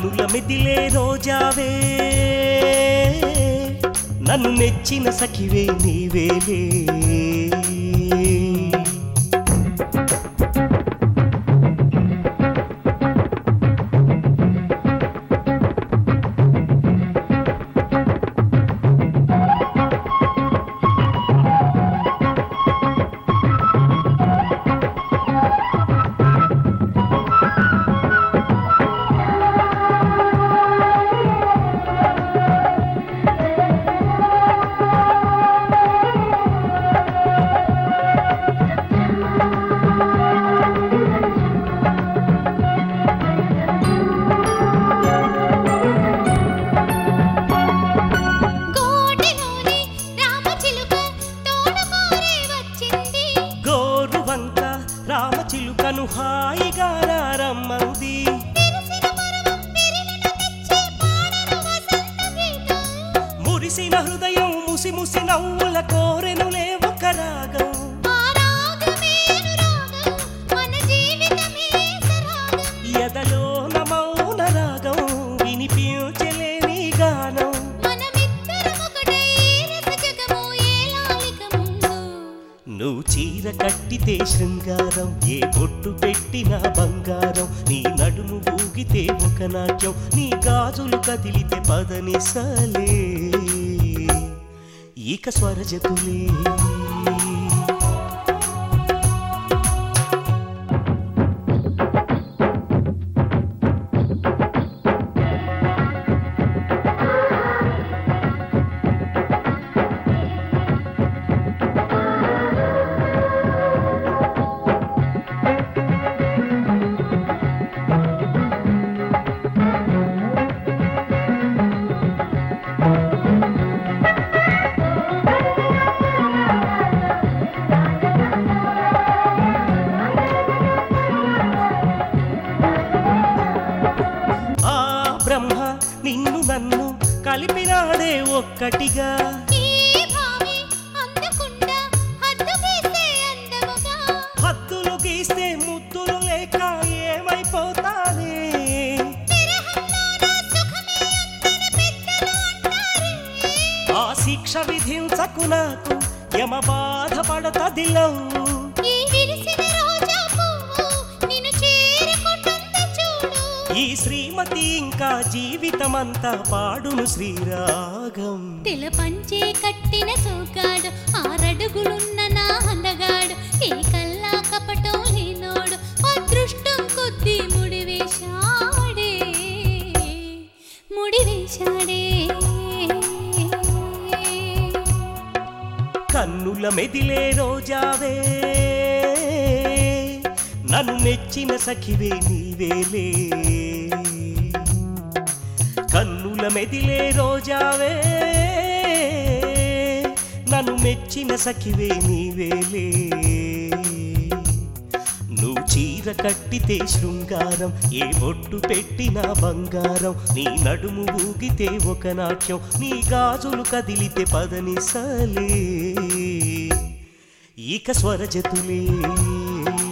కన్నుల మెదిలే రోజావే నన్ను నెచ్చిన సఖివే నీవేలే కోటలోని రామచిలుక తోడుకోరే వచ్చింది గోరు వంక రామచిలుకను హాయిగా రమ్మంది తెరిసిన పరమం విరిలిన తెచ్చి పాడను వసంత గీతం మురిసిన హృదయం ముసి ముసి నవ్వుల కోరెనులే ఒక రాగం ఆ రాగమేను రాగం మన జీవితమే సరాగం ఎదలోన మౌన రాగం వినిపించలేని గానం మనమిద్దరం ఒకటై రసజగము ఏలాలిక ముందు నువ్వు చీర కట్టితే శృంగారం ఏ బొట్టు పెట్టినా బంగారం నీ నడుము ఊగితే ఒక నాట్యం నీ గాజులు కదిలితే పదని సలే ఇక స్వరజతులే ఆ బ్రహ్మ నిన్ను నన్ను కలిపినాడే ఒక్కటిగా ఈ భావి అందకుండా హద్దు గీసే అందముగా హద్దులు గీస్తే ముద్దులు లేక ఏమైపోతానే విరహంలోన సుఖమే ఉందని పెద్దలు అంటారే ఆ శిక్ష విధించకు నాకు యమ బాధపడతదిలో ఈ విరిసిన రోజా పువ్వు నిన్ను చేరుకుంటుంది చూడు ఈ శ్రీమతి ఇంకా జీవితమంతా పాడును శ్రీరాగం తెల పంచే కట్టిన సోకాడు ఆరడుగులున్న నా అందగాడు ఏ కల్లా కపటం లేనోడు అదృష్టం కొద్ది ముడివేశాడే ముడివేశాడే కన్నుల మెదిలే రోజావే నన్ను మెచ్చిన సఖివే నీవేలే కన్నుల మెదిలే రోజావే నన్ను మెచ్చిన సఖివే నీవేలే నువ్వు చీర కట్టితే శృంగారం ఏ బొట్టు పెట్టినా బంగారం నీ నడుము ఊగితే ఒక నాట్యం నీ గాజులు కదిలితే పదని సలే ఇక స్వరజతులే